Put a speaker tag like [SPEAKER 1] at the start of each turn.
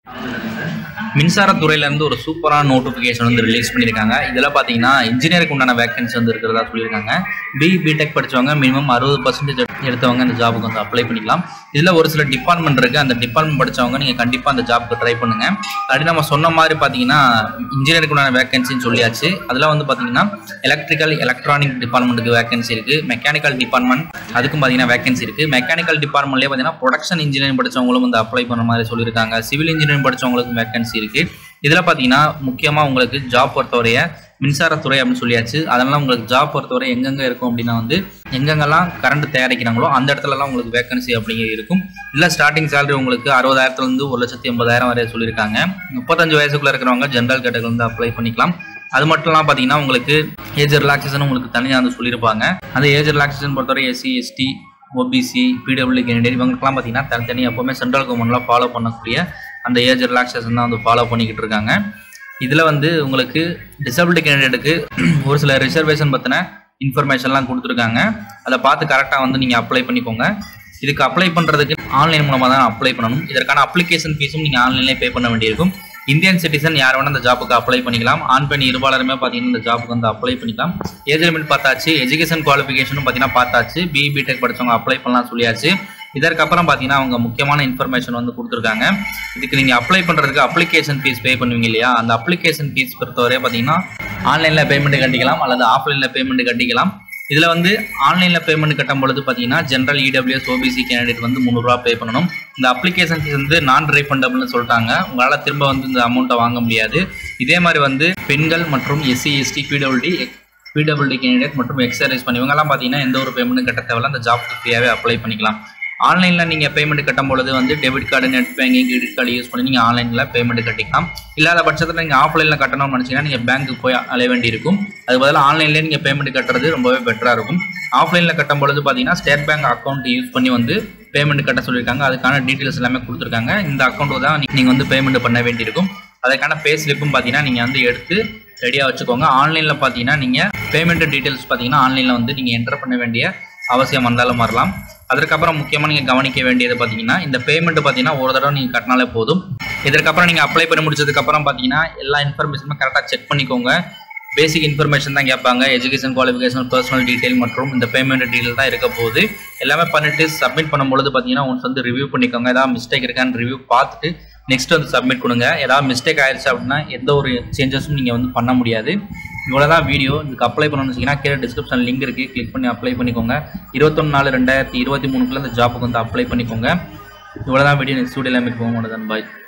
[SPEAKER 1] மின்சாரத்துறையிலேருந்து ஒரு சூப்பரான நோட்டிஃபிகேஷன் வந்து ரிலீஸ் பண்ணியிருக்காங்க இதில் பார்த்தீங்கன்னா இன்ஜினியருக்கு உண்டான வேகன்சி வந்து இருக்கிறதா சொல்லியிருக்காங்க பி பிடெக் படித்தவங்க மினிமம் அறுபது பர்சன்டேஜ் எடுத்தவங்க இந்த ஜாபுக்கு வந்து அப்ளை பண்ணிக்கலாம் இதில் ஒரு சில டிபார்ட்மெண்ட் இருக்குது அந்த டிபார்ட்மெண்ட் படித்தவங்க நீங்கள் கண்டிப்பாக அந்த ஜாப்க்கு ட்ரை பண்ணுங்கள் அப்படி நம்ம சொன்ன மாதிரி பார்த்தீங்கன்னா இன்ஜினியருக்கு உண்டான வேகன்சின்னு சொல்லியாச்சு அதில் வந்து பார்த்தீங்கன்னா எலக்ட்ரிக்கல் எலக்ட்ரானிக் டிபார்ட்மெண்ட்டுக்கு வேகன்சி இருக்குது மெக்கானிக்கல் டிபார்ட்மெண்ட் அதுக்கும் பார்த்தீங்கன்னா வேகன்சி இருக்குது மெக்கானிக்கல் டிபார்ட்மெண்ட்லேயே பார்த்தீங்கன்னா ப்ரொடக்ஷன் இன்ஜினியரிங் படித்தவங்களும் வந்து அப்ளை பண்ண மாதிரி சொல்லியிருக்காங்க சிவில் இன்ஜினியரிங் படித்தவங்களுக்கும் வேகன்சி இருக்குது இதில் பார்த்தீங்கன்னா முக்கியமாக உங்களுக்கு ஜாப் பொறுத்தவரைய மின்சாரத்துறை அப்படின்னு சொல்லியாச்சு அதனால உங்களுக்கு ஜாப் பொறுத்தவரை எங்கெங்கே இருக்கும் அப்படின்னா வந்து எங்கெங்கெல்லாம் கரண்ட் தயாரிக்கிறாங்களோ அந்த இடத்துலலாம் உங்களுக்கு வேகன்சி அப்படிங்கிறது இருக்கும் இல்லை ஸ்டார்டிங் சேலரி உங்களுக்கு அறுபதாயிரத்துலேருந்து ஒரு லட்சத்தி எண்பதாயிரம் வரை சொல்லியிருக்காங்க முப்பத்தஞ்சு வயசுக்குள்ளே இருக்கிறவங்க ஜென்ரல் கேட்டகரி வந்து அப்ளை பண்ணிக்கலாம் அது மட்டும் இல்லாமல் பார்த்தீங்கன்னா உங்களுக்கு ஏஜ் ரிலாக்ஸேஷன் உங்களுக்கு தனியாக வந்து சொல்லியிருப்பாங்க அந்த ஏஜ் ரிலாக்ஸேஷன் பொறுத்தவரை SC ST OBC PW candidate இவங்களுக்குலாம் பார்த்தீங்கன்னா தனித்தனி எப்போவுமே சென்ட்ரல் கவர்மெண்ட்லாம் ஃபாலோ பண்ணக்கூடிய அந்த ஏஜ் ரிலாக்ஸேஷன் தான் வந்து ஃபாலோ பண்ணிக்கிட்டு இருக்காங்க இதில் வந்து உங்களுக்கு டிசபிலிட்டி கேண்டிடேட்டுக்கு ஒரு சில ரிசர்வேஷன் பற்றின இன்ஃபர்மேஷன்லாம் கொடுத்துருக்காங்க அதை பார்த்து கரெக்டாக வந்து நீங்கள் அப்ளை பண்ணிக்கோங்க இதுக்கு அப்ளை பண்ணுறதுக்கு ஆன்லைன் மூலமாக தான் அப்ளை பண்ணணும் இதற்கான அப்ளிகேஷன் ஃபீஸும் நீங்கள் ஆன்லைன்லேயே பே பண்ண வேண்டியிருக்கும் இந்தியன் சிட்டிசன் யார் வேணால் இந்த ஜாப்புக்கு அப்ளை பண்ணிக்கலாம் ஆண் பெண் இருபாலருமே பார்த்தீங்கன்னா இந்த ஜாப்புக்கு வந்து அப்ளை பண்ணிக்கலாம் ஏஜ் லிமிட் பார்த்தாச்சு எஜுகேஷன் குவாலிஃபிகேஷனும் பார்த்தீங்கன்னா பார்த்தாச்சு பிஇ பிடெக் படித்தவங்க அப்ளை பண்ணலாம் சொல்லியாச்சு இதற்கப்புறம் பார்த்தீங்கன்னா அவங்க முக்கியமான இன்ஃபர்மேஷன் வந்து கொடுத்துருக்காங்க இதுக்கு நீங்கள் அப்ளை பண்ணுறதுக்கு அப்ளிகேஷன் ஃபீஸ் பே பண்ணுவீங்க இல்லையா அந்த அப்ளிகேஷன் ஃபீஸ் பொறுத்தவரை பார்த்தீங்கன்னா ஆன்லைனில் பேமெண்ட் கட்டிக்கலாம் அல்லது ஆஃப்லைனில் பேமெண்ட் கட்டிக்கலாம் இதில் வந்து ஆன்லைனில் பேமெண்ட் கட்டும் பொழுது பார்த்தீங்கன்னா ஜென்ரல் இடபிள்யூஎஸ் ஓபிசி கேண்டிடேட் வந்து முந்நூறுரூவா பே பண்ணணும் இந்த அப்ளிகேஷன் ஃபீஸ் வந்து நான் ரீஃபண்டபிள்னு சொல்லிட்டாங்க உங்களால் திரும்ப வந்து இந்த அமௌண்ட்டை வாங்க முடியாது இதே மாதிரி வந்து பெண்கள் மற்றும் SC ST PWD PWD candidate மற்றும் எக்ஸர்வைஸ் பண்ணி இவங்கெல்லாம் பார்த்தீங்கன்னா எந்த ஒரு பேமெண்ட்டும் கட்ட தேவையில்ல அந்த ஜாப்க்கு ஃப்ரீயாகவே அப்ளை பண்ணிக்கலாம் ஆன்லைனில் நீங்கள் பேமெண்ட் கட்டும் பொழுது வந்து debit card net banking credit card use பண்ணி நீங்கள் ஆன்லைனில் பேமெண்ட் கட்டிக்கலாம் இல்லாத பட்சத்தில் நீங்கள் ஆஃப்லைனில் கட்டணும்னு நினச்சிங்கன்னா நீங்கள் பேங்க்கு போய் அலைய வேண்டியிருக்கும் அது பதிலாக ஆன்லைன்லேயே நீங்கள் பேமெண்ட் கட்டுறது ரொம்பவே பெட்டராக இருக்கும் ஆஃப்லைனில் கட்டும் பொழுது பார்த்தீங்கன்னா ஸ்டேட் பேங்க் அக்கௌண்ட் யூஸ் பண்ணி வந்து பேமெண்ட் கட்ட சொல்லியிருக்காங்க அதுக்கான டீட்டெயில்ஸ் எல்லாமே கொடுத்துருக்காங்க இந்த அக்கௌண்ட்டு தான் நீங்கள் வந்து பேமெண்ட் பண்ண வேண்டியிருக்கும் அதுக்கான பே ஸ்லிப்பும் பார்த்தீங்கன்னா நீங்கள் வந்து எடுத்து ரெடியாக வச்சுக்கோங்க ஆன்லைனில் பார்த்தீங்கன்னா நீங்கள் பேமெண்ட் டீட்டெயில்ஸ் பார்த்தீங்கன்னா ஆன்லைனில் வந்து நீங்கள் என்டர் பண்ண வேண்டிய அவசியம் வந்தாலும் வரலாம் அதற்கப்புறம் முக்கியமாக நீங்கள் கவனிக்க வேண்டியது பார்த்தீங்கன்னா இந்த பேமெண்ட் பார்த்தீங்கன்னா ஒரு தடவை நீங்கள் கட்டினாலே போதும் இதற்கப்புறம் நீங்கள் அப்ளை பண்ணி முடிச்சதுக்கப்புறம் பார்த்தீங்கன்னா எல்லா இன்ஃபர்மேஷனுமே கரெக்டாக செக் பண்ணிக்கோங்க பேசிக் இன்ஃபர்மேஷன் தான் கேட்பாங்க எஜுகேஷன் குவாலிஃபிகேஷன் பர்சனல் டீட்டெயில் மற்றும் இந்த பேமெண்ட் டீட்டெயில் தான் இருக்க போகுது எல்லாமே பண்ணிட்டு சப்மிட் பண்ணும்பொழுது பார்த்தீங்கன்னா ஒன்ஸ் வந்து ரிவ்யூ பண்ணிக்கோங்க ஏதாவது மிஸ்டேக் இருக்கான்னு ரிவ்யூ பார்த்துட்டு நெக்ஸ்ட் வந்து சப்மிட் கொடுங்க ஏதாவது மிஸ்டேக் ஆயிடுச்சு அப்படின்னா எந்த ஒரு சேஞ்சஸும் நீங்கள் வந்து பண்ண முடியாது இவ்வளோ தான் வீடியோ இதுக்கு அப்ளை பண்ணணும்னு வச்சிங்கன்னா கீழே டிஸ்கிரிப்ஷன் லிங்க் இருக்குது கிளிக் பண்ணி அப்ளை பண்ணிக்கோங்க இருபத்தொன்று நாலு ரெண்டாயிரத்தி இருபத்தி மூணுக்குள்ள இந்த ஜாப்புக்கு வந்து அப்ளை பண்ணிக்கோங்க இவ்வளோ தான் வீடியோ நெக்ஸ்ட் வீடியோவில் மீட் போக மாட்டேன் பாய்